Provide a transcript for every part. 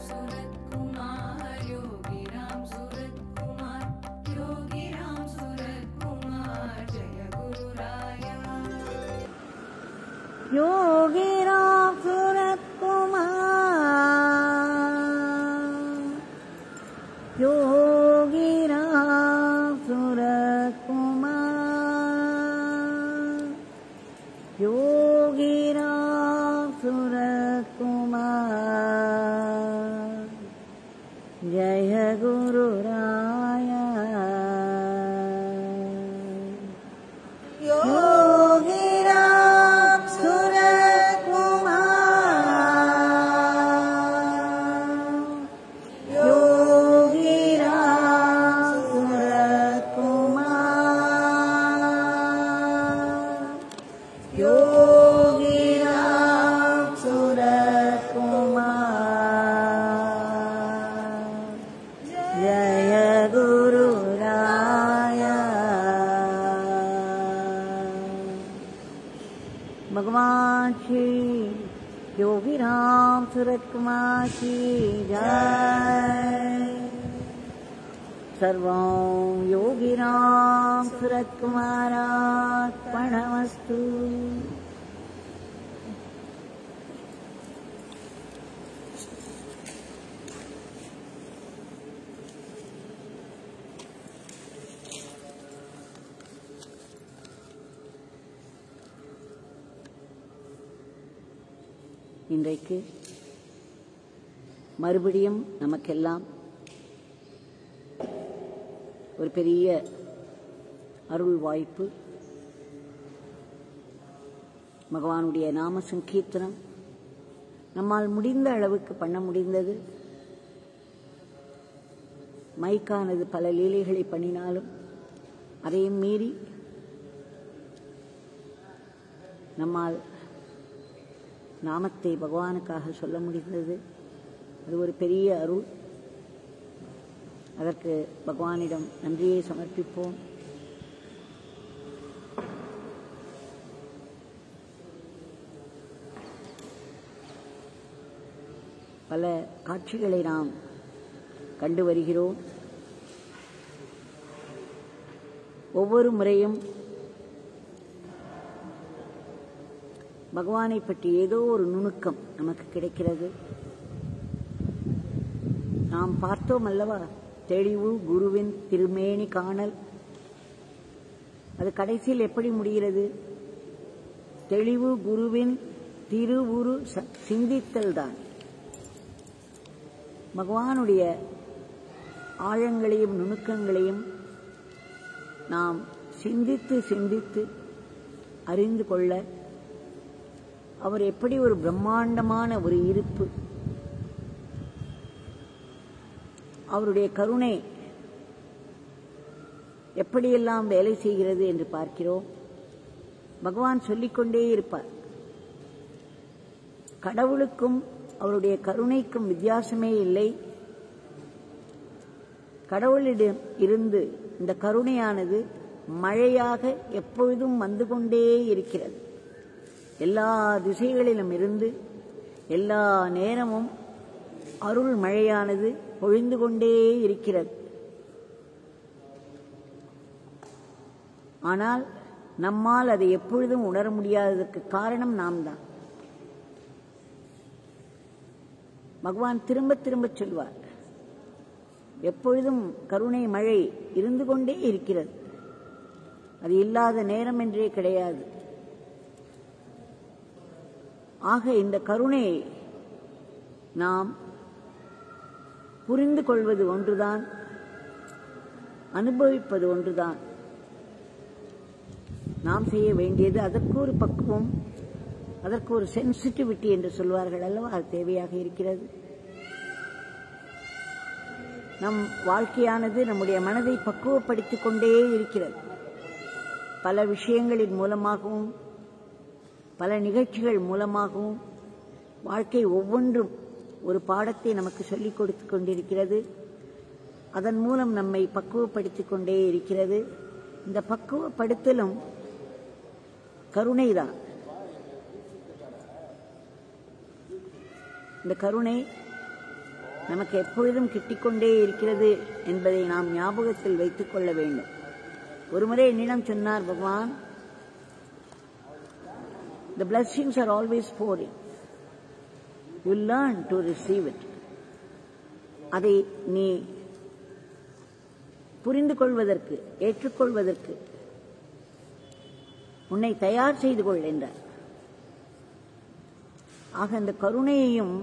सूरत कुमार योगी राम सूरत कुमार योगी राम सूरत कुमार जय गुरु राया योगीराम सूरत कुमार योगीराम सूरत कुमार योगीराम सूरत कुमार जय गुरु राया योगीराम सूरत कुमार योगीराम सूरत कुमार योगीराम सूरत कुमार जय गुरु राया भगवान श्री योगी राम सूरत कुमार की जय सर्वं योगी राम सूरत कुमारार्पणमस्तु இன்றைக்கு மறுபடியும் நமக்கெல்லாம் ஒரு பெரிய அருள் வாய்ப்பு பகவானுடைய நாம சங்கீர்த்தனம் நம்மால் முடிந்த அளவுக்கு பண்ண முடிந்தது மைக்கானது பல லீலைகளை பண்ணினாலும் அதையும் மீறி நம்மால் நாமத்தை பகவானுக்காக சொல்ல முடிந்தது அது ஒரு பெரிய அருள் அதற்கு பகவானிடம் நன்றியை சமர்ப்பிப்போம் பல காட்சிகளை நாம் கண்டு வருகிறோம் ஒவ்வொரு முறையும் பகவானை பற்றி ஏதோ ஒரு நுணுக்கம் நமக்கு கிடைக்கிறது நாம் பார்த்தோம் அல்லவா தெளிவு குருவின் திருமேனி காணல் அது கடைசியில் எப்படி முடிகிறது தெளிவு குருவின் திருவுரு ச- சிந்தித்தல் தான் பகவானுடைய ஆழங்களையும் நுணுக்கங்களையும் நாம் சிந்தித்து சிந்தித்து அறிந்து கொள்ள அவர் எப்படி ஒரு பிரம்மாண்டமான ஒரு இருப்பு அவருடைய கருணை எப்படியெல்லாம் வேலை செய்கிறது என்று பார்க்கிறோம் பகவான் சொல்லிக்கொண்டே இருப்பார் கடவுளுக்கும் அவருடைய கருணைக்கும் வித்தியாசமே இல்லை கடவுளிடம் இருந்து இந்த கருணையானது மழையாக எப்பொழுதும் வந்து கொண்டே இருக்கிறது எல்லா திசைகளிலும் இருந்து எல்லா நேரமும் அருள் மழையானது பொழிந்து கொண்டே இருக்கிறது ஆனால் நம்மால் அதை எப்பொழுதும் உணர முடியாததற்கு காரணம் நாம் தான் பகவான் திரும்ப திரும்ப சொல்வார் எப்பொழுதும் கருணை மழை இருந்து கொண்டே இருக்கிறது அது இல்லாத நேரம் என்றே கிடையாது ஆக இந்த கருணையை நாம் புரிந்து கொள்வது ஒன்றுதான் அனுபவிப்பது ஒன்றுதான் நாம் செய்ய வேண்டியது அதற்கு ஒரு பக்குவம் அதற்கு ஒரு சென்சிட்டிவிட்டி என்று சொல்வார்கள் அல்லவா அது தேவையாக இருக்கிறது நம் வாழ்க்கையானது நம்முடைய மனதை பக்குவப்படுத்திக் கொண்டே இருக்கிறது பல விஷயங்களின் மூலமாகவும் பல நிகழ்ச்சிகள் மூலமாகவும் வாழ்க்கை ஒவ்வொன்றும் ஒரு பாடத்தை நமக்கு சொல்லிக் கொடுத்து கொண்டிருக்கிறது அதன் மூலம் நம்மை பக்குவப்படுத்திக் கொண்டே இருக்கிறது இந்த பக்குவப்படுத்தலும் கருணைதான் இந்த கருணை நமக்கு எப்பொழுதும் கிட்டிக்கொண்டே இருக்கிறது என்பதை நாம் ஞாபகத்தில் வைத்துக் கொள்ள வேண்டும் ஒருமுறை என்னிடம் சொன்னார் பகவான் The blessings are always pouring. You learn to receive it. அதை நீ புரிந்து கொள்வதற்கு ஏற்றுக்கொள்வதற்கு உன்னை தயார் செய்து கொள் என்றார் ஆக அந்த கருணையையும்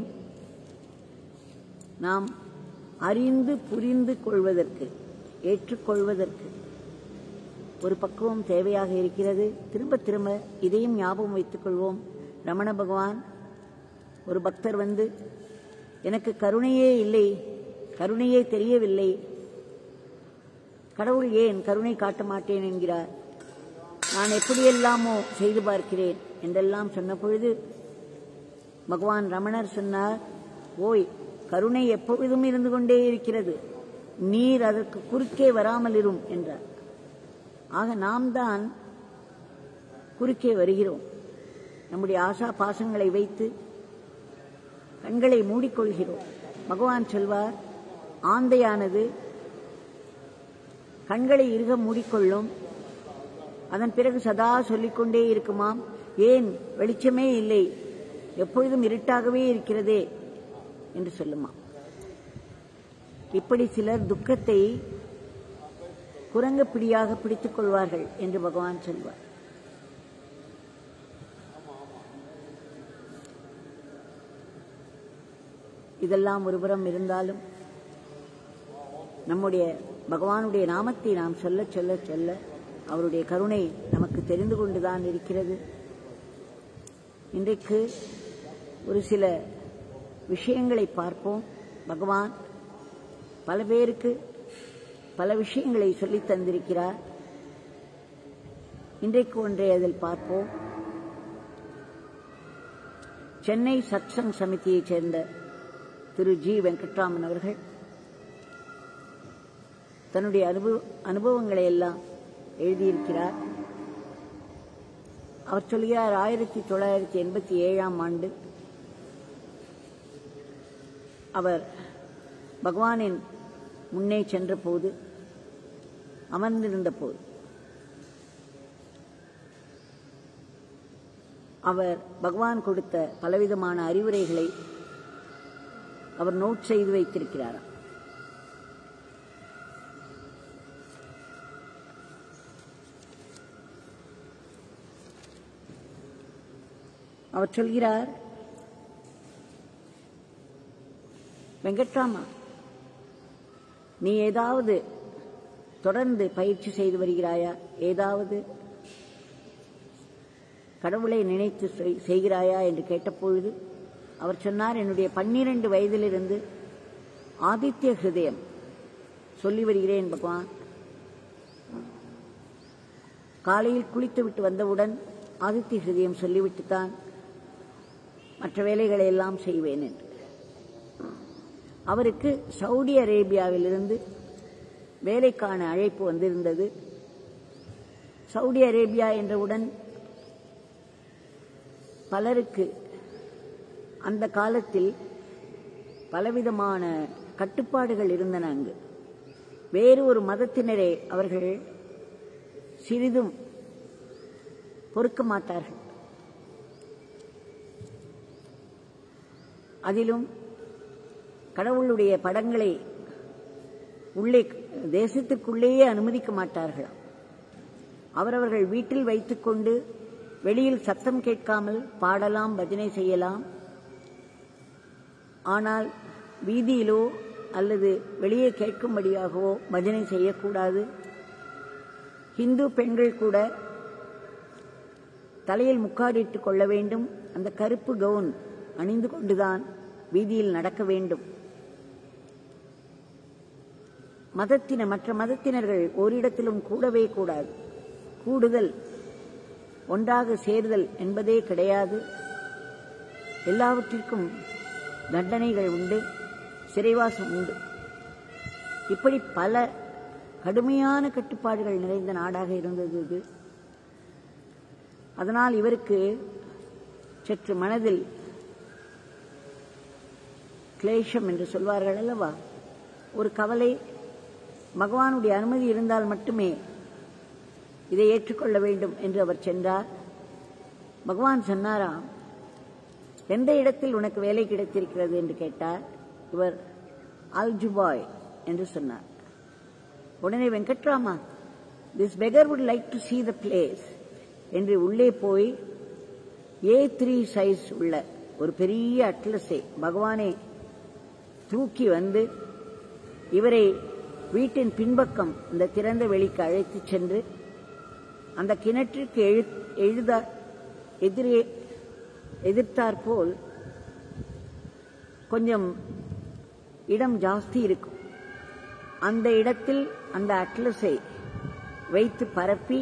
நாம் அறிந்து புரிந்து கொள்வதற்கு ஏற்றுக்கொள்வதற்கு ஒரு பக்குவம் தேவையாக இருக்கிறது திரும்ப திரும்ப இதையும் ஞாபகம் வைத்துக் கொள்வோம் ரமண பகவான் ஒரு பக்தர் வந்து எனக்கு கருணையே இல்லை கருணையே தெரியவில்லை கடவுள் ஏன் கருணை காட்ட மாட்டேன் என்கிறார் நான் எப்படியெல்லாமோ செய்து பார்க்கிறேன் என்றெல்லாம் சொன்ன பொழுது பகவான் ரமணர் சொன்னார் ஓய் கருணை எப்பொழுதும் இருந்து கொண்டே இருக்கிறது நீர் அதற்கு குறுக்கே வராமல் இரும் என்றார் ஆக நாம் தான் குறுக்கே வருகிறோம் நம்முடைய ஆசா பாசங்களை வைத்து கண்களை மூடிக்கொள்கிறோம் பகவான் சொல்வார் ஆந்தையானது கண்களை இறுக மூடிக்கொள்ளும் அதன் பிறகு சதா சொல்லிக்கொண்டே இருக்குமாம் ஏன் வெளிச்சமே இல்லை எப்பொழுதும் இருட்டாகவே இருக்கிறதே என்று சொல்லுமாம் இப்படி சிலர் துக்கத்தை குரங்குப்பிடியாக பிடித்துக் கொள்வார்கள் என்று பகவான் சொல்வார் இதெல்லாம் ஒருபுறம் இருந்தாலும் நம்முடைய பகவானுடைய நாமத்தை நாம் சொல்ல சொல்ல சொல்ல அவருடைய கருணை நமக்கு தெரிந்து கொண்டுதான் இருக்கிறது இன்றைக்கு ஒரு சில விஷயங்களை பார்ப்போம் பகவான் பல பேருக்கு பல விஷயங்களை சொல்லித் தந்திருக்கிறார் இன்றைக்கு ஒன்றை அதில் பார்ப்போம் சென்னை சத்சங் சமிதியைச் சேர்ந்த திரு ஜி வெங்கட்ராமன் அவர்கள் தன்னுடைய அனுபவ அனுபவங்களை எல்லாம் எழுதியிருக்கிறார் அவர் சொல்கிறார் ஆயிரத்தி தொள்ளாயிரத்தி எண்பத்தி ஏழாம் ஆண்டு அவர் பகவானின் முன்னே சென்ற போது அமர்ந்திருந்த போது அவர் பகவான் கொடுத்த பலவிதமான அறிவுரைகளை அவர் நோட் செய்து வைத்திருக்கிறாராம் அவர் சொல்கிறார் வெங்கட்ராமா நீ ஏதாவது தொடர்ந்து பயிற்சி செய்து வருகிறாயா ஏதாவது கடவுளை நினைத்து செய்- செய்கிறாயா என்று கேட்டபொழுது அவர் சொன்னார் என்னுடைய பன்னிரண்டு வயதிலிருந்து ஆதித்ய ஹிருதயம் சொல்லி வருகிறேன் பகவான் காலையில் குளித்துவிட்டு வந்தவுடன் ஆதித்ய ஹிருதயம் சொல்லிவிட்டுத்தான் மற்ற வேலைகளை எல்லாம் செய்வேன் என்று அவருக்கு சவுதி அரேபியாவிலிருந்து வேலைக்கான அழைப்பு வந்திருந்தது சவுதி அரேபியா என்றவுடன் பலருக்கு அந்த காலத்தில் பலவிதமான கட்டுப்பாடுகள் இருந்தன அங்கு வேறு ஒரு மதத்தினரை அவர்கள் சிறிதும் பொறுக்க மாட்டார்கள் அதிலும் கடவுளுடைய படங்களை உள்ளே தேசத்திற்குள்ளேயே அனுமதிக்க மாட்டார்களாம் அவரவர்கள் வீட்டில் வைத்துக்கொண்டு வெளியில் சத்தம் கேட்காமல் பாடலாம் பஜனை செய்யலாம் ஆனால் வீதியிலோ அல்லது வெளியே கேட்கும்படியாகவோ பஜனை செய்யக்கூடாது இந்து பெண்கள் கூட தலையில் முக்காடிட்டுக் கொள்ள வேண்டும் அந்த கருப்பு கவுன் அணிந்து கொண்டுதான் வீதியில் நடக்க வேண்டும் மதத்தின மற்ற மதத்தினர்கள் ஓரிடத்திலும் கூடவே கூடாது கூடுதல் ஒன்றாக சேர்தல் என்பதே கிடையாது எல்லாவற்றிற்கும் தண்டனைகள் உண்டு சிறைவாசம் உண்டு இப்படி பல கடுமையான கட்டுப்பாடுகள் நிறைந்த நாடாக இருந்தது இது அதனால் இவருக்கு சற்று மனதில் கிளேஷம் என்று சொல்வார்கள் அல்லவா ஒரு கவலை பகவானுடைய அனுமதி இருந்தால் மட்டுமே இதை ஏற்றுக்கொள்ள வேண்டும் என்று அவர் சென்றார் பகவான் சொன்னாராம் எந்த இடத்தில் உனக்கு வேலை கிடைத்திருக்கிறது என்று கேட்டார் இவர் அல்ஜுபாய் என்று சொன்னார் உடனே Venkatrama this beggar would like to see the place என்று உள்ளே போய் ஏ த்ரீ சைஸ் உள்ள ஒரு பெரிய அட்லஸை பகவானே தூக்கி வந்து இவரை வீட்டின் பின்பக்கம் இந்த திறந்த வெளிக்கு அழைத்துச் சென்று அந்த கிணற்றிற்கு எழு எழுத எதிரே எதிர்த்தாற்போல் கொஞ்சம் இடம் ஜாஸ்தி இருக்கும் அந்த இடத்தில் அந்த அட்லஸை வைத்து பரப்பி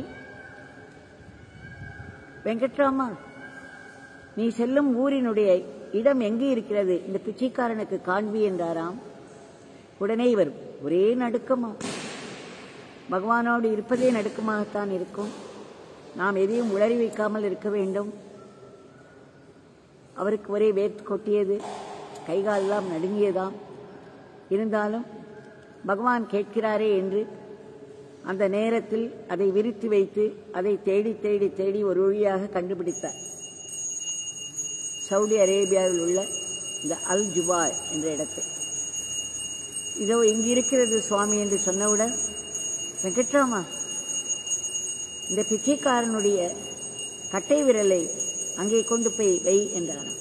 வெங்கட்ராமா நீ செல்லும் ஊரினுடைய இடம் எங்கே இருக்கிறது இந்த பிச்சைக்காரனுக்கு காண்பி என்றாராம் உடனே இவர் ஒரே நடுக்கமா பகவானோடு இருப்பதே நடுக்கமாகத்தான் இருக்கும் நாம் எதையும் உளறி வைக்காமல் இருக்க வேண்டும் அவருக்கு ஒரே வேர்த்து கொட்டியது கைகாலெல்லாம் நடுங்கியதாம் இருந்தாலும் பகவான் கேட்கிறாரே என்று அந்த நேரத்தில் அதை விரித்து வைத்து அதை தேடி தேடி தேடி ஒரு வழியாக கண்டுபிடித்தார் சவுதி அரேபியாவில் உள்ள இந்த அல் ஜுபாய் என்ற இடத்தை இதோ இங்கு இருக்கிறது சுவாமி என்று சொன்னவுடன் வெங்கட்ராமா இந்த பிச்சைக்காரனுடைய கட்டை விரலை அங்கே கொண்டு போய் வை என்றாராம்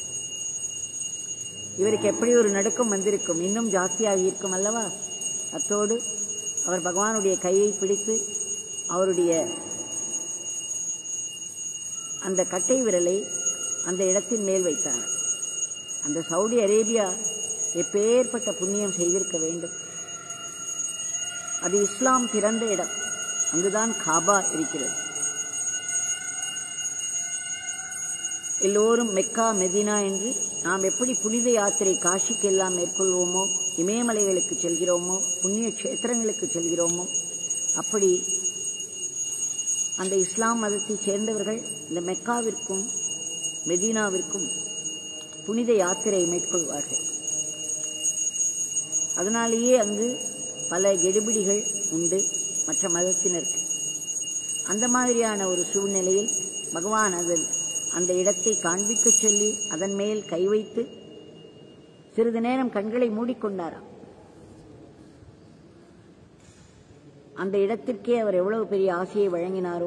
இவருக்கு எப்படி ஒரு நடுக்கம் வந்திருக்கும் இன்னும் ஜாஸ்தியாகி இருக்கும் அல்லவா அத்தோடு அவர் பகவானுடைய கையை பிடித்து அவருடைய அந்த கட்டை விரலை அந்த இடத்தின் மேல் வைத்தார் அந்த சவுதி அரேபியா எப்பேற்பட்ட புண்ணியம் செய்திருக்க வேண்டும் அது இஸ்லாம் பிறந்த இடம் அங்குதான் காபா இருக்கிறது எல்லோரும் மெக்கா மெதினா என்று நாம் எப்படி புனித யாத்திரை காஷிக்கு எல்லாம் மேற்கொள்வோமோ இமயமலைகளுக்கு செல்கிறோமோ புண்ணிய கஷேத்திரங்களுக்கு செல்கிறோமோ அப்படி அந்த இஸ்லாம் மதத்தைச் சேர்ந்தவர்கள் இந்த மெக்காவிற்கும் மெதீனாவிற்கும் புனித யாத்திரை மேற்கொள்வார்கள் அதனாலேயே அங்கு பல கெடுபிடிகள் உண்டு மற்ற மதத்தினருக்கு அந்த மாதிரியான ஒரு சூழ்நிலையில் பகவான் அதில் அந்த இடத்தை காண்பிக்கச் சொல்லி அதன் மேல் கை வைத்து சிறிது நேரம் கண்களை மூடிக்கொண்டாராம் அந்த இடத்திற்கே அவர் எவ்வளவு பெரிய ஆசையை வழங்கினாரோ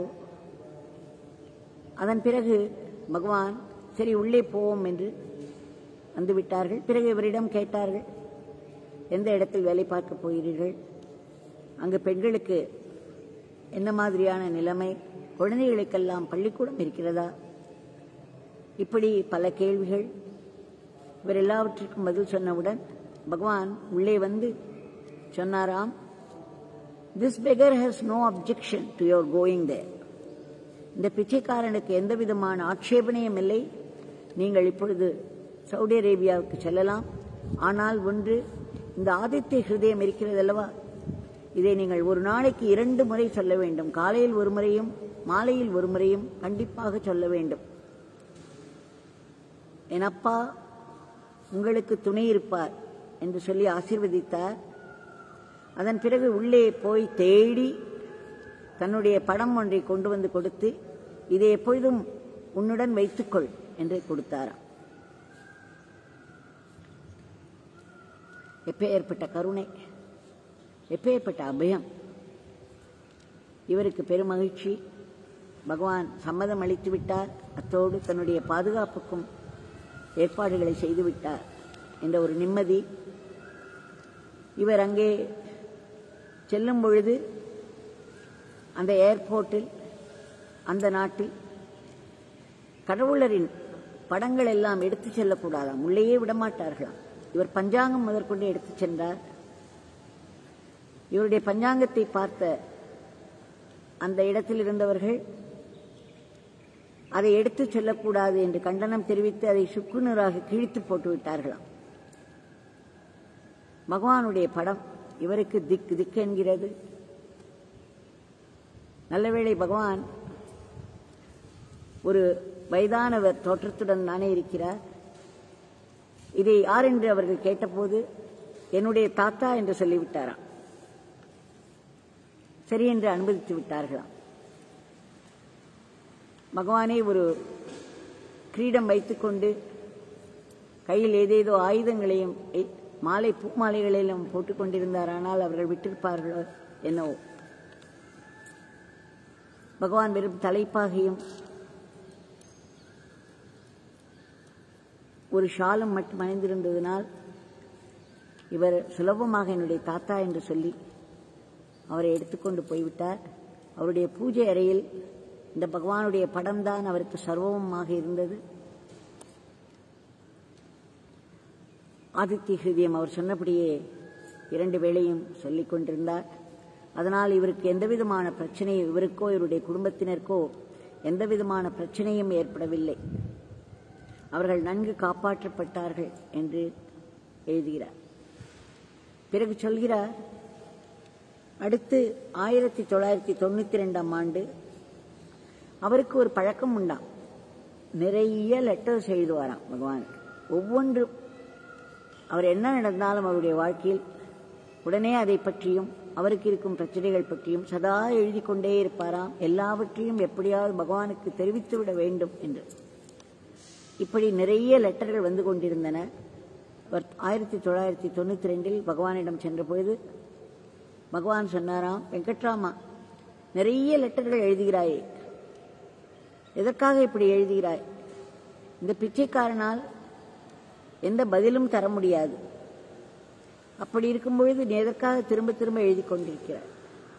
அதன் பிறகு பகவான் சரி உள்ளே போவோம் என்று வந்துவிட்டார்கள் பிறகு இவரிடம் கேட்டார்கள் எந்த இடத்தில் வேலை பார்க்க போகிறீர்கள் அங்கு பெண்களுக்கு என்ன மாதிரியான நிலைமை குழந்தைகளுக்கெல்லாம் பள்ளிக்கூடம் இருக்கிறதா இப்படி பல கேள்விகள் இவர் எல்லாவற்றிற்கும் பதில் சொன்னவுடன் பகவான் உள்ளே வந்து சொன்னாராம் this beggar has no objection to your going there இந்த பிச்சைக்காரனுக்கு எந்த விதமான ஆட்சேபனையும் இல்லை நீங்கள் இப்பொழுது சவுதி அரேபியாவுக்கு செல்லலாம் ஆனால் ஒன்று இந்த ஆதித்ய ஹிருதயம் இருக்கிறது அல்லவா இதை நீங்கள் ஒரு நாளைக்கு இரண்டு முறை சொல்ல வேண்டும் காலையில் ஒரு முறையும் மாலையில் ஒரு முறையும் கண்டிப்பாக சொல்ல வேண்டும் என் அப்பா உங்களுக்கு துணை இருப்பார் என்று சொல்லி ஆசீர்வதித்தார் அதன் பிறகு உள்ளே போய் தேடி தன்னுடைய படம் ஒன்றை கொண்டு வந்து கொடுத்து இதை எப்பொழுதும் உன்னுடன் வைத்துக்கொள் என்று கொடுத்தாராம் எப்பேற்பட்ட கருணை எப்பேற்பட்ட அபயம் இவருக்கு பெருமகிழ்ச்சி பகவான் சம்மதம் அளித்து விட்டார் அத்தோடு தன்னுடைய பாதுகாப்புக்கும் ஏற்பாடுகளை செய்து விட்டார் என்ற ஒரு நிம்மதி இவர் அங்கே செல்லும் பொழுது அந்த ஏர்போர்ட்டில் அந்த நாட்டில் கடவுளரின் படங்கள் எல்லாம் எடுத்துச் செல்லக்கூடாதாம் உள்ளேயே விடமாட்டார்களாம் இவர் பஞ்சாங்கம் முதற்கொண்டு எடுத்துச் சென்றார் இவருடைய பஞ்சாங்கத்தை பார்த்த அந்த இடத்தில் இருந்தவர்கள் அதை எடுத்துச் செல்லக்கூடாது என்று கண்டனம் தெரிவித்து அதை சுக்குநூறாக கிழித்து போட்டு விட்டார்களாம் பகவானுடைய படம் இவருக்கு திக் திக் என்கிறது நல்லவேளை பகவான் ஒரு வயதானவர் தோற்றத்துடன் தானே இருக்கிறார் இதை யார் என்று அவர்கள் கேட்டபோது என்னுடைய தாத்தா என்று சொல்லிவிட்டாராம் சரி என்று அனுமதித்து விட்டார்களாம் பகவானே ஒரு கிரீடம் வைத்துக்கொண்டு கையில் ஏதேதோ ஆயுதங்களையும் எ- மாலை பூ மாலைகளையும் போட்டுக் கொண்டிருந்தாரானால் அவர்கள் விட்டிருப்பார்களோ என்னவோ பகவான் வெறும் தலைப்பாகையும் ஒரு ஷாலும் மட்டும் அணிந்திருந்ததினால் இவர் சுலபமாக என்னுடைய தாத்தா என்று சொல்லி அவரை எடுத்துக்கொண்டு போய்விட்டார் அவருடைய பூஜை அறையில் இந்த பகவானுடைய படம்தான் அவருக்கு சர்வமாக இருந்தது ஆதித்ய ஹிருதயம் அவர் சொன்னபடியே இரண்டு வேளையும் சொல்லிக் கொண்டிருந்தார் அதனால் இவருக்கு எந்த விதமான பிரச்சனையும் இவருக்கோ இவருடைய குடும்பத்தினருக்கோ எந்த விதமான பிரச்சனையும் ஏற்படவில்லை அவர்கள் நன்கு காப்பாற்றப்பட்டார்கள் என்று எழுதுகிறார் பிறகு சொல்கிறார் அடுத்து ஆயிரத்தி தொள்ளாயிரத்தி தொண்ணூத்தி ரெண்டாம் ஆண்டு அவருக்கு ஒரு பழக்கம் உண்டாம் நிறைய லெட்டர்ஸ் எழுதுவாராம் பகவானுக்கு ஒவ்வொன்றும் அவர் என்ன நடந்தாலும் அவருடைய வாழ்க்கையில் உடனே அதை பற்றியும் அவருக்கு இருக்கும் பிரச்சனைகள் பற்றியும் சதா எழுதி கொண்டே இருப்பாராம் எல்லாவற்றையும் எப்படியாவது பகவானுக்கு தெரிவித்து விட வேண்டும் என்று இப்படி நிறைய லெட்டர்கள் வந்து கொண்டிருந்தன அவர் ஆயிரத்தி தொள்ளாயிரத்தி தொண்ணூத்தி ரெண்டில் பகவானிடம் சென்ற பொழுது பகவான் சொன்னாராம் வெங்கட்ராமா நிறைய லெட்டர்கள் எழுதுகிறாயே எதற்காக இப்படி எழுதுகிறாய் இந்த பிச்சைக்காரனால் எந்த பதிலும் தர முடியாது அப்படி இருக்கும் பொழுது நீ எதற்காக திரும்ப திரும்ப எழுதி கொண்டிருக்கிறாய்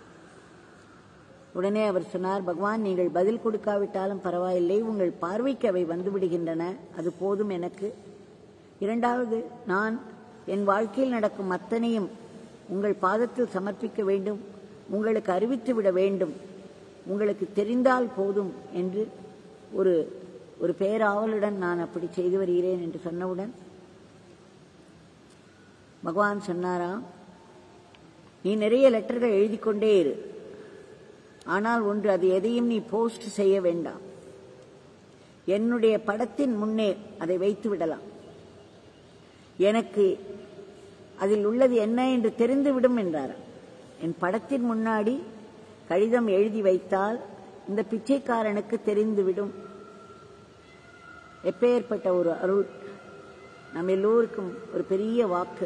உடனே அவர் சொன்னார் பகவான் நீங்கள் பதில் கொடுக்காவிட்டாலும் பரவாயில்லை உங்கள் பார்வைக்கு அவை வந்து விடுகின்றன அது போதும் எனக்கு இரண்டாவது நான் என் வாழ்க்கையில் நடக்கும் அத்தனையும் உங்கள் பாதத்தில் சமர்ப்பிக்க வேண்டும் உங்களுக்கு அறிவித்து விட வேண்டும் உங்களுக்கு தெரிந்தால் போதும் என்று ஒரு ஒரு பேராவலுடன் நான் அப்படி செய்து வருகிறேன் என்று சொன்னவுடன் பகவான் சொன்னாராம் நீ நிறைய லெட்டர்கள் எழுதி கொண்டே இரு ஆனால் ஒன்று அது எதையும் நீ போஸ்ட் செய்ய வேண்டாம் என்னுடைய படத்தின் முன்னே அதை வைத்து விடலாம் எனக்கு அதில் உள்ளது என்ன என்று தெரிந்துவிடும் என்றார் என் படத்தின் முன்னாடி கடிதம் எழுதி வைத்தால் இந்த பிச்சைக்காரனுக்கு தெரிந்துவிடும் எப்பேற்பட்ட ஒரு அருள் நம் எல்லோருக்கும் ஒரு பெரிய வாக்கு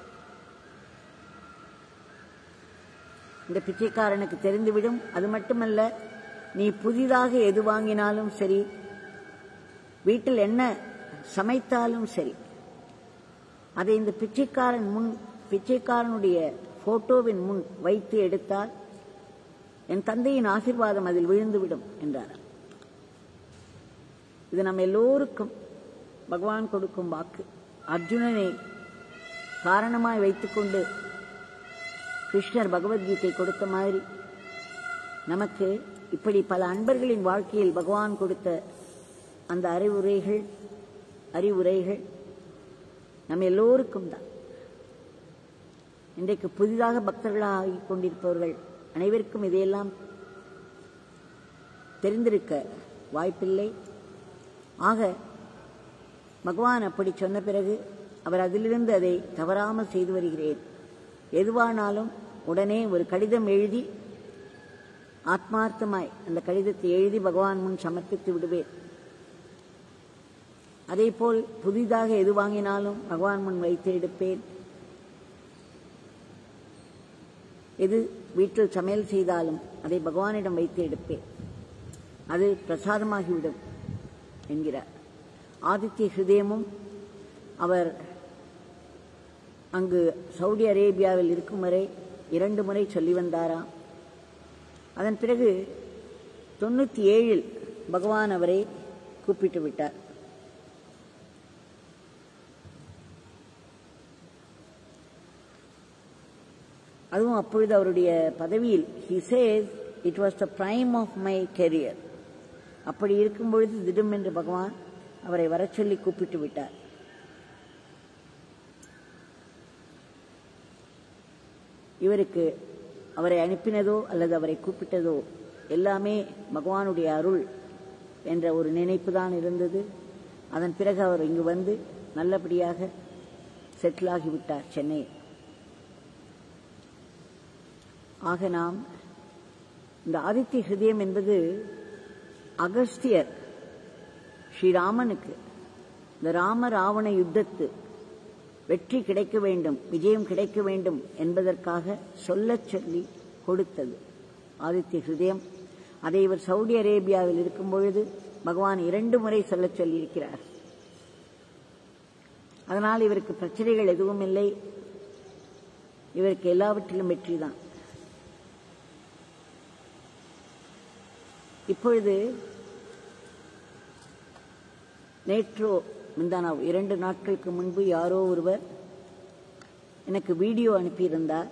இந்த பிச்சைக்காரனுக்கு தெரிந்துவிடும் அது மட்டுமல்ல நீ புதிதாக எது வாங்கினாலும் சரி வீட்டில் என்ன சமைத்தாலும் சரி அதை இந்த பிச்சைக்காரன் முன் பிச்சைக்காரனுடைய போட்டோவின் முன் வைத்து எடுத்தால் என் தந்தையின் ஆசீர்வாதம் அதில் விழுந்துவிடும் என்றார் இது நம்ம எல்லோருக்கும் பகவான் கொடுக்கும் வாக்கு அர்ஜுனனை காரணமாய் வைத்துக்கொண்டு கிருஷ்ணர் பகவத்கீதை கொடுத்த மாதிரி நமக்கு இப்படி பல அன்பர்களின் வாழ்க்கையில் பகவான் கொடுத்த அந்த அறிவுரைகள் அறிவுரைகள் நம்ம எல்லோருக்கும் தான் இன்றைக்கு புதிதாக பக்தர்களாக ஆகிக் கொண்டிருப்பவர்கள் அனைவருக்கும் இதையெல்லாம் தெரிந்திருக்க வாய்ப்பில்லை ஆக பகவான் அப்படி சொன்ன பிறகு அவர் அதிலிருந்து அதை தவறாமல் செய்து வருகிறேன் எதுவானாலும் உடனே ஒரு கடிதம் எழுதி ஆத்மார்த்தமாய் அந்த கடிதத்தை எழுதி பகவான் முன் சமர்ப்பித்து விடுவேன் அதே போல் புதிதாக எது வாங்கினாலும் பகவான் முன் வைத்து எடுப்பேன் எது வீட்டில் சமையல் செய்தாலும் அதை பகவானிடம் வைத்து எடுப்பேன் அது பிரசாதமாகிவிடும் என்கிறார் ஆதித்ய ஹிருதயமும் அவர் அங்கு சவுதி அரேபியாவில் இருக்கும் வரை இரண்டு முறை சொல்லி வந்தாராம் அதன் பிறகு தொண்ணூற்றி ஏழில் பகவான் அவரை கூப்பிட்டு விட்டார் அதுவும் அப்பொழுது அவருடைய பதவியில் he says it was the prime of my career அப்படி இருக்கும் பொழுது திடும் என்று பகவான் அவரை வரச் சொல்லி கூப்பிட்டு விட்டார் இவருக்கு அவரை அனுப்பினதோ அல்லது அவரை கூப்பிட்டதோ எல்லாமே பகவானுடைய அருள் என்ற ஒரு நினைப்பு தான் இருந்தது அதன் பிறகு அவர் இங்கு வந்து நல்லபடியாக செட்டில் ஆகிவிட்டார் சென்னை ஆக நாம் இந்த ஆதித்ய ஹிருதயம் என்பது அகஸ்தியர் ஸ்ரீராமனுக்கு இந்த ராம ராவண யுத்தத்து வெற்றி கிடைக்க வேண்டும் விஜயம் கிடைக்க வேண்டும் என்பதற்காக சொல்லச் சொல்லி கொடுத்தது ஆதித்ய ஹிருதயம் அதை இவர் சவுதி அரேபியாவில் இருக்கும் பொழுது பகவான் இரண்டு முறை சொல்லச் சொல்லியிருக்கிறார் அதனால் இவருக்கு பிரச்சனைகள் எதுவும் இல்லை இவருக்கு எல்லாவற்றிலும் வெற்றிதான் இப்பொழுது நேற்றோ முந்தானா இரண்டு நாட்களுக்கு முன்பு யாரோ ஒருவர் எனக்கு வீடியோ அனுப்பியிருந்தார்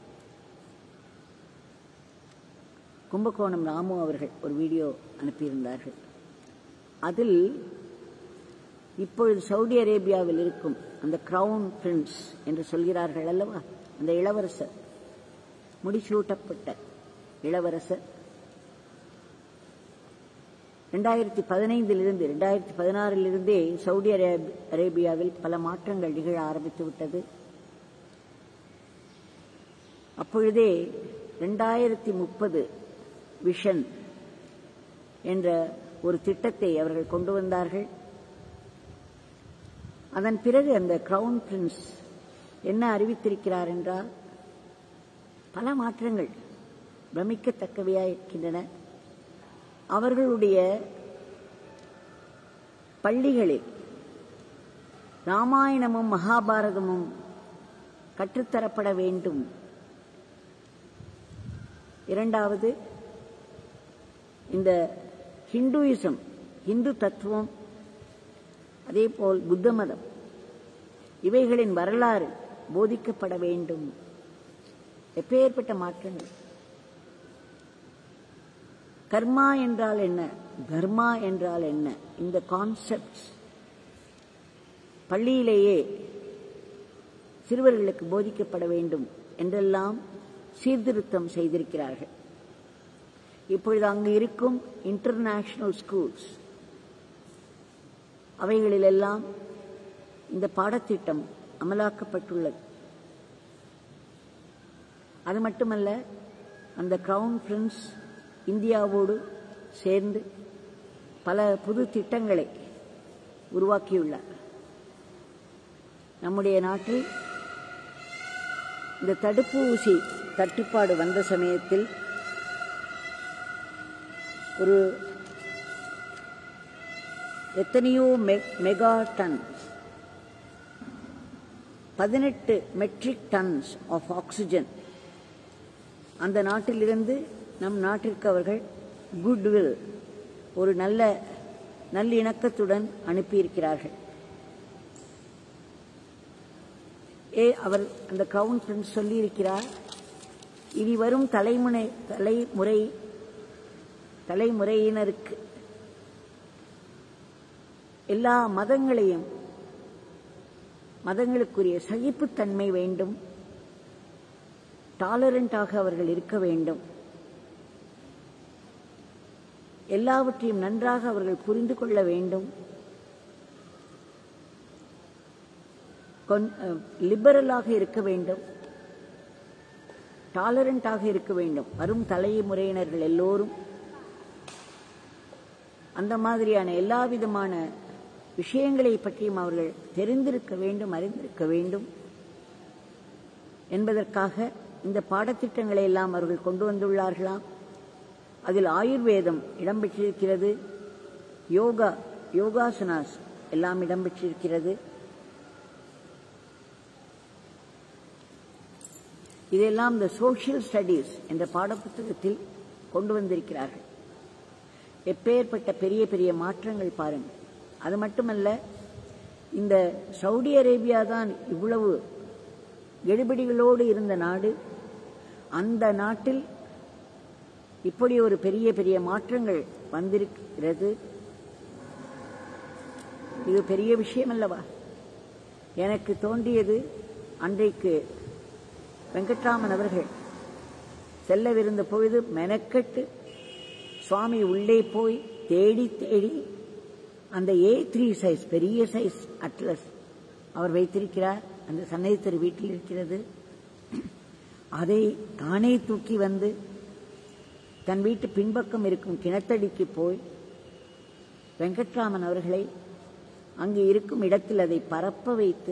கும்பகோணம் ராமு அவர்கள் ஒரு வீடியோ அனுப்பியிருந்தார்கள் அதில் இப்பொழுது சவுதி அரேபியாவில் இருக்கும் அந்த கிரவுன் பிரின்ஸ் என்று சொல்கிறார்கள் அல்லவா அந்த இளவரசர் முடிசூட்டப்பட்ட இளவரசர் ரெண்டாயிரத்தி பதினைந்திலிருந்து ரெண்டாயிரத்தி பதினாறிலிருந்தே சவுதி அரேபி- அரேபியாவில் பல மாற்றங்கள் நிகழ ஆரம்பித்து விட்டது அப்பொழுதே ரெண்டாயிரத்தி முப்பது விஷன் என்ற ஒரு திட்டத்தை அவர்கள் கொண்டு வந்தார்கள் அதன் பிறகு அந்த கிரவுன் பிரின்ஸ் என்ன அறிவித்திருக்கிறார் என்றால் பல மாற்றங்கள் பிரமிக்கத்தக்கவையாக இருக்கின்றன அவர்களுடைய பள்ளிகளில் ராமாயணமும் மகாபாரதமும் கற்றுத்தரப்பட வேண்டும் இரண்டாவது இந்த ஹிந்துயிசம் இந்து தத்துவம் அதேபோல் புத்த மதம் இவைகளின் வரலாறு போதிக்கப்பட வேண்டும் எப்பேற்பட்ட மாற்றங்கள் கர்மா என்றால் என்ன தர்மா என்றால் என்ன இந்த கான்செப்ட்ஸ் பள்ளியிலேயே சிறுவர்களுக்கு போதிக்கப்பட வேண்டும் என்றெல்லாம் சீர்திருத்தம் செய்திருக்கிறார்கள் இப்பொழுது அங்கு இருக்கும் இன்டர்நேஷனல் ஸ்கூல்ஸ் அவைகளிலெல்லாம் இந்த பாடத்திட்டம் அமலாக்கப்பட்டுள்ளது அது மட்டுமல்ல அந்த கிரவுன் பிரின்ஸ் இந்தியாவோடு சேர்ந்து பல புது திட்டங்களை உருவாக்கியுள்ளார் நம்முடைய நாட்டில் இந்த தடுப்பு ஊசி தட்டுப்பாடு வந்த சமயத்தில் ஒரு எத்தனையோ மெ- மெகா டன் பதினெட்டு மெட்ரிக் டன்ஸ் ஆஃப் ஆக்சிஜன் அந்த நாட்டிலிருந்து நம் நாட்டிற்கு அவர்கள் குட்வில் ஒரு நல்ல நல்லிணக்கத்துடன் அனுப்பியிருக்கிறார்கள் ஏ அவர் அந்த கிரவுன் பிரின்ஸ் சொல்லியிருக்கிறார் இனி வரும் தலைமுறை தலைமுறை தலைமுறையினருக்கு எல்லா மதங்களையும் மதங்களுக்குரிய சகிப்புத்தன்மை வேண்டும் டாலரண்டாக அவர்கள் இருக்க வேண்டும் எல்லாவற்றையும் நன்றாக அவர்கள் புரிந்து கொள்ள வேண்டும் லிபரலாக இருக்க வேண்டும் டாலரண்டாக இருக்க வேண்டும் வரும் தலைமுறையினர்கள் எல்லோரும் அந்த மாதிரியான எல்லா விதமான விஷயங்களை பற்றியும் அவர்கள் தெரிந்திருக்க வேண்டும் அறிந்திருக்க வேண்டும் என்பதற்காக இந்த பாடத்திட்டங்களை எல்லாம் அவர்கள் கொண்டு வந்துள்ளார்களாம் அதில் ஆயுர்வேதம் இடம்பெற்றிருக்கிறது யோகா யோகாசனாஸ் எல்லாம் இடம்பெற்றிருக்கிறது இதெல்லாம் இந்த சோஷியல் ஸ்டடீஸ் என்ற பாடப்புத்தகத்தில் கொண்டு வந்திருக்கிறார்கள் எப்பேற்பட்ட பெரிய பெரிய மாற்றங்கள் பாருங்கள் அது மட்டுமல்ல இந்த சவுதி அரேபியா தான் இவ்வளவு எடுபடிகளோடு இருந்த நாடு அந்த நாட்டில் இப்படி ஒரு பெரிய பெரிய மாற்றங்கள் வந்திருக்கிறது இது பெரிய விஷயம் அல்லவா எனக்கு தோன்றியது அன்றைக்கு வெங்கட்ராமன் அவர்கள் செல்லவிருந்த பொழுது மெனக்கட்டு சுவாமி உள்ளே போய் தேடி தேடி அந்த ஏ த்ரீ சைஸ் பெரிய சைஸ் அட்லஸ் அவர் வைத்திருக்கிறார் அந்த சன்னதி தெரு வீட்டில் இருக்கிறது அதை தானே தூக்கி வந்து தன் வீட்டு பின்பக்கம் இருக்கும் கிணத்தடிக்கு போய் வெங்கட்ராமன் அவர்களை அங்கு இருக்கும் இடத்தில் அதை பரப்ப வைத்து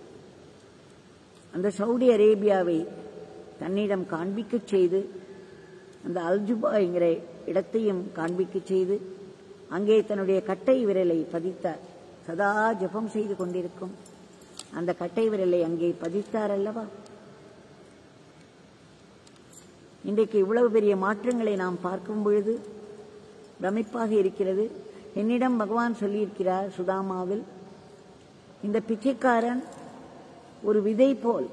அந்த சவுதி அரேபியாவை தன்னிடம் காண்பிக்கச் செய்து அந்த அல்ஜுபா என்கிற இடத்தையும் காண்பிக்கச் செய்து அங்கே தன்னுடைய கட்டை விரலை பதித்தார் சதா ஜெபம் செய்து கொண்டிருக்கும் அந்த கட்டை விரலை அங்கே பதித்தார் அல்லவா இன்றைக்கு இவ்வளவு பெரிய மாற்றங்களை நாம் பார்க்கும் பொழுது பிரமிப்பாக இருக்கிறது என்னிடம் பகவான் சொல்லியிருக்கிறார் சுதாமாவில் இந்த பிச்சைக்காரன் ஒரு விதை போல்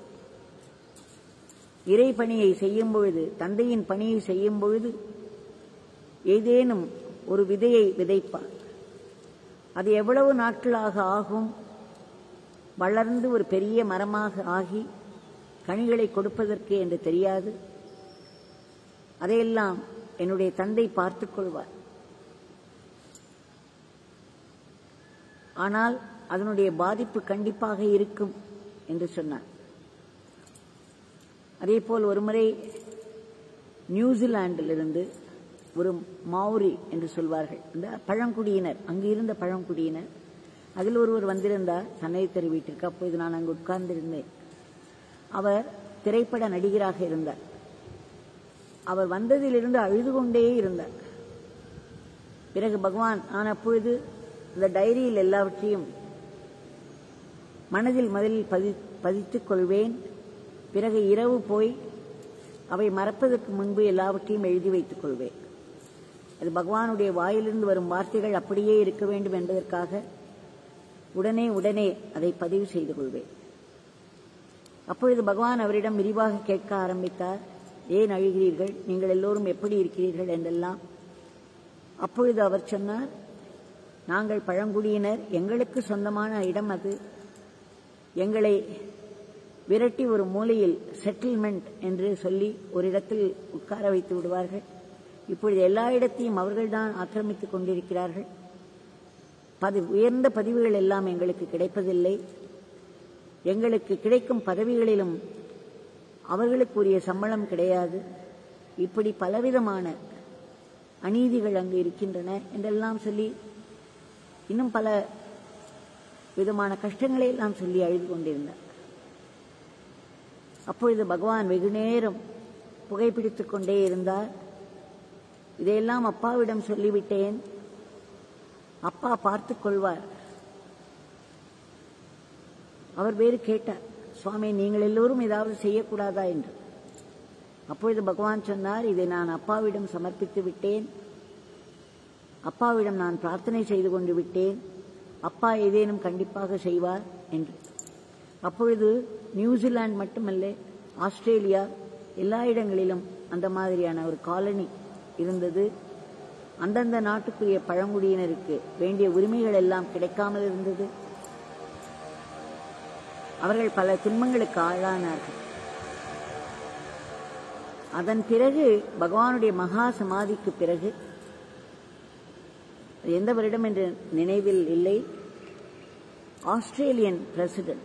இறை பணியை செய்யும் பொழுது தந்தையின் பணியை செய்யும் பொழுது ஏதேனும் ஒரு விதையை விதைப்பார் அது எவ்வளவு நாட்களாக ஆகும் வளர்ந்து ஒரு பெரிய மரமாக ஆகி கனிகளை கொடுப்பதற்கு என்று தெரியாது அதையெல்லாம் என்னுடைய தந்தை பார்த்துக் கொள்வார் ஆனால் அதனுடைய பாதிப்பு கண்டிப்பாக இருக்கும் என்று சொன்னார் அதேபோல் ஒருமுறை நியூசிலாந்திலிருந்து ஒரு மௌரி என்று சொல்வார்கள் இந்த பழங்குடியினர் அங்கு இருந்த பழங்குடியினர் அதில் ஒருவர் வந்திருந்தார் சன்னதி வீட்டிற்கு அப்போது நான் அங்கு உட்கார்ந்திருந்தேன் அவர் திரைப்பட நடிகராக இருந்தார் அவர் வந்ததிலிருந்து அழுது கொண்டே இருந்தார் பிறகு பகவான் நான் அப்பொழுது இந்த டைரியில் எல்லாவற்றையும் மனதில் முதலில் பதி பதித்துக் கொள்வேன் பிறகு இரவு போய் அவை மறப்பதற்கு முன்பு எல்லாவற்றையும் எழுதி வைத்துக் கொள்வேன் அது பகவானுடைய வாயிலிருந்து வரும் வார்த்தைகள் அப்படியே இருக்க வேண்டும் என்பதற்காக உடனே உடனே அதை பதிவு செய்து கொள்வேன் அப்பொழுது பகவான் அவரிடம் விரிவாக கேட்க ஆரம்பித்தார் ஏன் அழுகிறீர்கள் நீங்கள் எல்லோரும் எப்படி இருக்கிறீர்கள் என்றெல்லாம் அப்பொழுது அவர் சொன்னார் நாங்கள் பழங்குடியினர் எங்களுக்கு சொந்தமான இடம் அது எங்களை விரட்டி ஒரு மூலையில் செட்டில்மெண்ட் என்று சொல்லி ஒரு இடத்தில் உட்கார வைத்து விடுவார்கள் இப்பொழுது எல்லா இடத்தையும் அவர்கள்தான் ஆக்கிரமித்துக் கொண்டிருக்கிறார்கள் பதி உயர்ந்த பதிவுகள் எல்லாம் எங்களுக்கு கிடைப்பதில்லை எங்களுக்கு கிடைக்கும் பதவிகளிலும் அவர்களுக்குரிய சம்பளம் கிடையாது இப்படி பலவிதமான அநீதிகள் அங்கு இருக்கின்றன என்றெல்லாம் சொல்லி இன்னும் பல விதமான கஷ்டங்களை எல்லாம் சொல்லி அழுது கொண்டிருந்தார் அப்பொழுது பகவான் வெகு நேரம் புகைப்பிடித்துக் கொண்டே இருந்தார் இதையெல்லாம் அப்பாவிடம் சொல்லிவிட்டேன் அப்பா பார்த்துக் கொள்வார் அவர் வேறு கேட்டார் சுவாமி நீங்கள் எல்லோரும் ஏதாவது செய்யக்கூடாதா என்று அப்பொழுது பகவான் சொன்னார் இதை நான் அப்பாவிடம் சமர்ப்பித்து விட்டேன் அப்பாவிடம் நான் பிரார்த்தனை செய்து கொண்டு விட்டேன் அப்பா ஏதேனும் கண்டிப்பாக செய்வார் என்று அப்பொழுது நியூசிலாந்து மட்டுமல்ல ஆஸ்திரேலியா எல்லா இடங்களிலும் அந்த மாதிரியான ஒரு காலனி இருந்தது அந்தந்த நாட்டுக்குரிய பழங்குடியினருக்கு வேண்டிய உரிமைகள் எல்லாம் கிடைக்காமல் இருந்தது அவர்கள் பல துன்பங்களுக்கு ஆளானார்கள் அதன் பிறகு பகவானுடைய மகா சமாதிக்கு பிறகு எந்த வருடம் என்று நினைவில் இல்லை ஆஸ்திரேலியன் பிரசிடென்ட்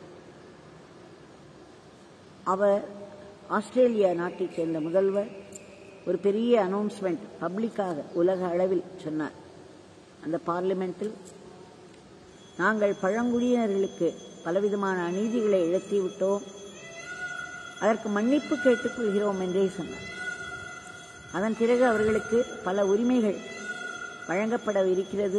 அவர் ஆஸ்திரேலியா நாட்டைச் சேர்ந்த முதல்வர் ஒரு பெரிய அனௌன்ஸ்மெண்ட் பப்ளிக்காக உலக அளவில் சொன்னார் அந்த பார்லிமெண்டில் நாங்கள் பழங்குடியினர்களுக்கு பலவிதமான அநீதிகளை இழத்தி விட்டோம் அதற்கு மன்னிப்பு கேட்டுக்கொள்கிறோம் என்றே சொன்னார் அதன் பிறகு அவர்களுக்கு பல உரிமைகள் வழங்கப்பட இருக்கிறது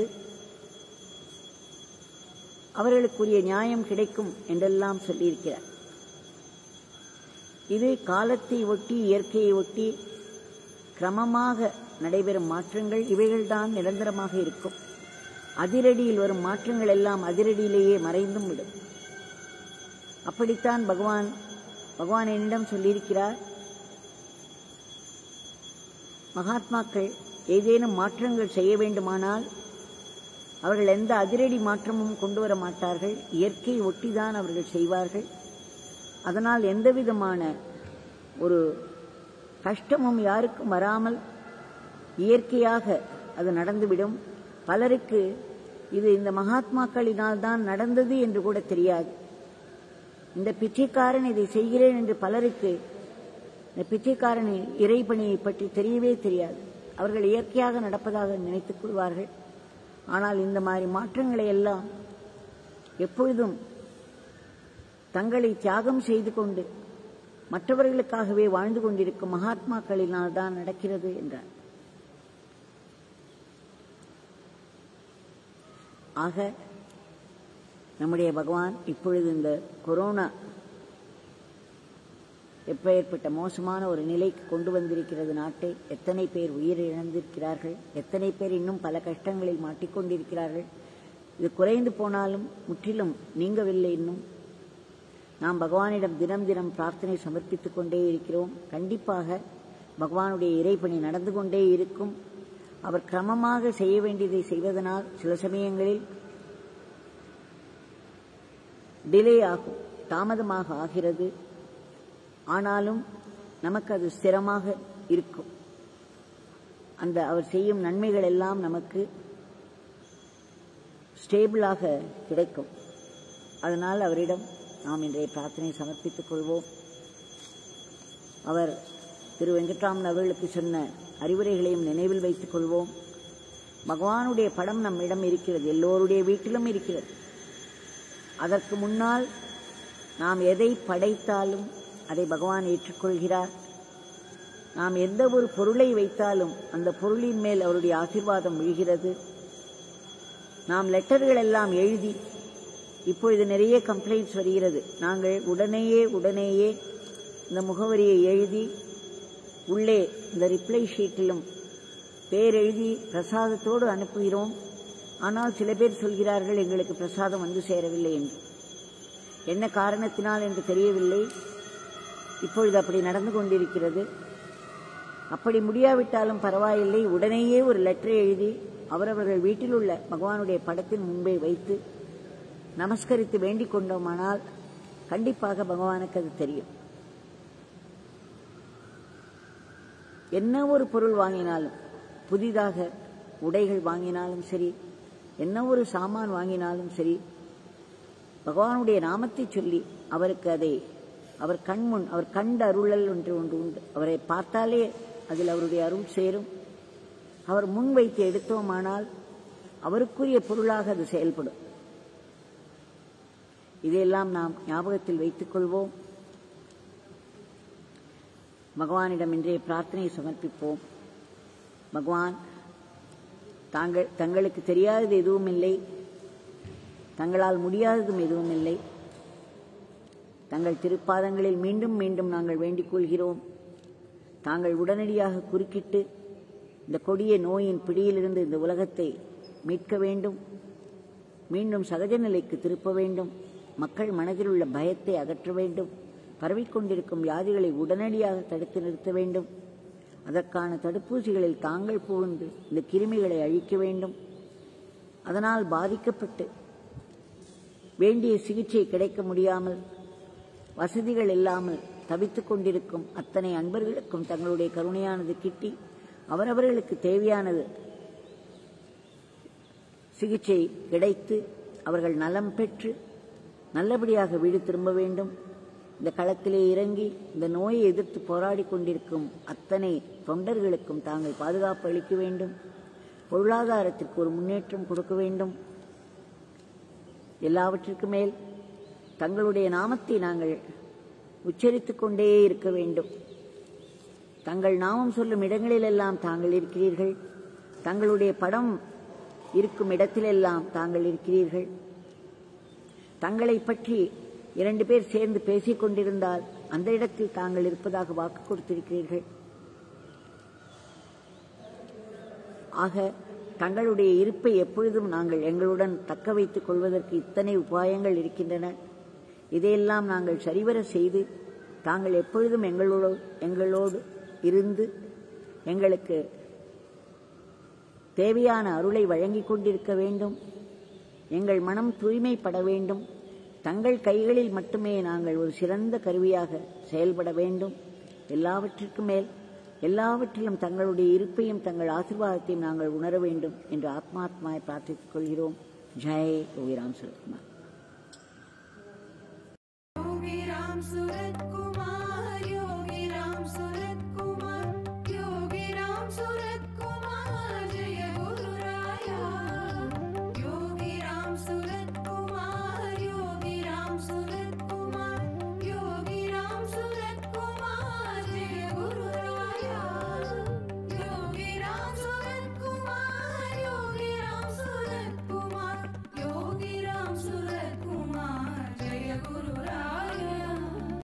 அவர்களுக்குரிய நியாயம் கிடைக்கும் என்றெல்லாம் சொல்லியிருக்கிறார் இது காலத்தை ஒட்டி இயற்கையை ஒட்டி கிரமமாக நடைபெறும் மாற்றங்கள் இவைகள்தான் நிரந்தரமாக இருக்கும் அதிரடியில் வரும் மாற்றங்கள் எல்லாம் அதிரடியிலேயே மறைந்தும் விடும் அப்படித்தான் பகவான் பகவான் என்னிடம் சொல்லியிருக்கிறார் மகாத்மாக்கள் ஏதேனும் மாற்றங்கள் செய்ய வேண்டுமானால் அவர்கள் எந்த அதிரடி மாற்றமும் கொண்டு வர மாட்டார்கள் இயற்கையை ஒட்டிதான் அவர்கள் செய்வார்கள் அதனால் எந்த விதமான ஒரு கஷ்டமும் யாருக்கும் வராமல் இயற்கையாக அது நடந்துவிடும் பலருக்கு இது இந்த மகாத்மாக்களினால் தான் நடந்தது என்று கூட தெரியாது இந்த பிச்சைக்காரன் இதை செய்கிறேன் என்று பலருக்கு இந்த பிச்சைக்காரனின் இறைபணியை பற்றி தெரியவே தெரியாது அவர்கள் இயற்கையாக நடப்பதாக நினைத்துக் கொள்வார்கள் ஆனால் இந்த மாதிரி மாற்றங்களை எல்லாம் எப்பொழுதும் தங்களை தியாகம் செய்து கொண்டு மற்றவர்களுக்காகவே வாழ்ந்து கொண்டிருக்கும் மகாத்மாக்களினால் தான் நடக்கிறது என்றார் ஆக நம்முடைய பகவான் இப்பொழுது இந்த கொரோனா எப்பேற்பட்ட மோசமான ஒரு நிலைக்கு கொண்டு வந்திருக்கிறது நாட்டை எத்தனை பேர் உயிரிழந்திருக்கிறார்கள் எத்தனை பேர் இன்னும் பல கஷ்டங்களில் மாட்டிக்கொண்டிருக்கிறார்கள் இது குறைந்து போனாலும் முற்றிலும் நீங்கவில்லை இன்னும் நாம் பகவானிடம் தினம் தினம் பிரார்த்தனை சமர்ப்பித்துக் கொண்டே இருக்கிறோம் கண்டிப்பாக பகவானுடைய இறைப்பணி நடந்து கொண்டே இருக்கும் அவர் கிரமமாக செய்ய வேண்டியதை செய்வதனால் சில சமயங்களில் டிலே ஆகும் தாமதமாக ஆகிறது ஆனாலும் நமக்கு அது ஸ்திரமாக இருக்கும் அந்த அவர் செய்யும் நன்மைகள் எல்லாம் நமக்கு ஸ்டேபிளாக கிடைக்கும் அதனால் அவரிடம் நாம் இன்றைய பிரார்த்தனை சமர்ப்பித்துக் கொள்வோம் அவர் திரு வெங்கட்ராமன் அவர்களுக்கு சொன்ன அறிவுரைகளையும் நினைவில் வைத்துக் கொள்வோம் பகவானுடைய படம் நம்மிடம் இருக்கிறது எல்லோருடைய வீட்டிலும் இருக்கிறது அதற்கு முன்னால் நாம் எதை படைத்தாலும் அதை பகவான் ஏற்றுக்கொள்கிறார் நாம் எந்த ஒரு பொருளை வைத்தாலும் அந்த பொருளின் மேல் அவருடைய ஆசீர்வாதம் விழுகிறது நாம் லெட்டர்கள் எல்லாம் எழுதி இப்பொழுது நிறைய கம்ப்ளைண்ட்ஸ் வருகிறது நாங்கள் உடனேயே உடனேயே இந்த முகவரியை எழுதி உள்ளே இந்த ரிப்ளை ஷீட்டிலும் பேர் எழுதி பிரசாதத்தோடு அனுப்புகிறோம் ஆனால் சில பேர் சொல்கிறார்கள் எங்களுக்கு பிரசாதம் வந்து சேரவில்லை என்று என்ன காரணத்தினால் என்று தெரியவில்லை இப்பொழுது அப்படி நடந்து கொண்டிருக்கிறது அப்படி முடியாவிட்டாலும் பரவாயில்லை உடனேயே ஒரு லெட்டரை எழுதி அவரவர்கள் வீட்டில் உள்ள பகவானுடைய படத்தின் முன்பே வைத்து நமஸ்கரித்து வேண்டிக் கொண்டோமானால் கண்டிப்பாக பகவானுக்கு அது தெரியும் என்ன ஒரு பொருள் வாங்கினாலும் புதிதாக உடைகள் வாங்கினாலும் சரி என்ன ஒரு சாமான் வாங்கினாலும் சரி பகவானுடைய நாமத்தை சொல்லி அவருக்கு அதை அவர் கண்முன் அவர் கண்ட அருளல் ஒன்று ஒன்று உண்டு அவரை பார்த்தாலே அதில் அவருடைய அருள் சேரும் அவர் முன் வைத்து எடுத்தோமானால் அவருக்குரிய பொருளாக அது செயல்படும் இதையெல்லாம் நாம் ஞாபகத்தில் வைத்துக் கொள்வோம் பகவானிடம் இன்றைய பிரார்த்தனையை சமர்ப்பிப்போம் பகவான் தாங்கள் தங்களுக்கு தெரியாதது எதுவும் இல்லை தங்களால் முடியாததும் எதுவும் இல்லை தங்கள் திருப்பாதங்களில் மீண்டும் மீண்டும் நாங்கள் வேண்டிக் கொள்கிறோம் தாங்கள் உடனடியாக குறுக்கிட்டு இந்த கொடிய நோயின் பிடியிலிருந்து இந்த உலகத்தை மீட்க வேண்டும் மீண்டும் சகஜ நிலைக்கு திருப்ப வேண்டும் மக்கள் மனதில் உள்ள பயத்தை அகற்ற வேண்டும் பரவிக்கொண்டிருக்கும் வியாதிகளை உடனடியாக தடுத்து நிறுத்த வேண்டும் அதற்கான தடுப்பூசிகளில் தாங்கள் புகுந்து இந்த கிருமிகளை அழிக்க வேண்டும் அதனால் பாதிக்கப்பட்டு வேண்டிய சிகிச்சை கிடைக்க முடியாமல் வசதிகள் இல்லாமல் தவித்துக் கொண்டிருக்கும் அத்தனை அன்பர்களுக்கும் தங்களுடைய கருணையானது கிட்டி அவரவர்களுக்கு தேவையானது சிகிச்சை கிடைத்து அவர்கள் நலம் பெற்று நல்லபடியாக வீடு திரும்ப வேண்டும் இந்த களத்திலே இறங்கி இந்த நோயை எதிர்த்து போராடி கொண்டிருக்கும் அத்தனை தொண்டர்களுக்கும் தாங்கள் பாதுகாப்பு அளிக்க வேண்டும் பொருளாதாரத்திற்கு ஒரு முன்னேற்றம் கொடுக்க வேண்டும் எல்லாவற்றிற்கு மேல் தங்களுடைய நாமத்தை நாங்கள் உச்சரித்துக் கொண்டே இருக்க வேண்டும் தங்கள் நாமம் சொல்லும் இடங்களிலெல்லாம் தாங்கள் இருக்கிறீர்கள் தங்களுடைய படம் இருக்கும் இடத்திலெல்லாம் தாங்கள் இருக்கிறீர்கள் தங்களை பற்றி இரண்டு பேர் சேர்ந்து பேசிக் கொண்டிருந்தால் அந்த இடத்தில் தாங்கள் இருப்பதாக வாக்கு கொடுத்திருக்கிறீர்கள் ஆக தங்களுடைய இருப்பை எப்பொழுதும் நாங்கள் எங்களுடன் தக்க வைத்துக் கொள்வதற்கு இத்தனை உபாயங்கள் இருக்கின்றன இதையெல்லாம் நாங்கள் சரிவர செய்து தாங்கள் எப்பொழுதும் எங்களோடு எங்களோடு இருந்து எங்களுக்கு தேவையான அருளை வழங்கிக் கொண்டிருக்க வேண்டும் எங்கள் மனம் தூய்மைப்பட வேண்டும் தங்கள் கைகளில் மட்டுமே நாங்கள் ஒரு சிறந்த கருவியாக செயல்பட வேண்டும் எல்லாவற்றிற்கும் மேல் எல்லாவற்றிலும் தங்களுடைய இருப்பையும் தங்கள் ஆசீர்வாதத்தையும் நாங்கள் உணர வேண்டும் என்று ஆத்மாத்மாவை பிரார்த்தித்துக் கொள்கிறோம் ஜெய் யோகிராம் சுரத்குமார் योगी राम सूरत कुमार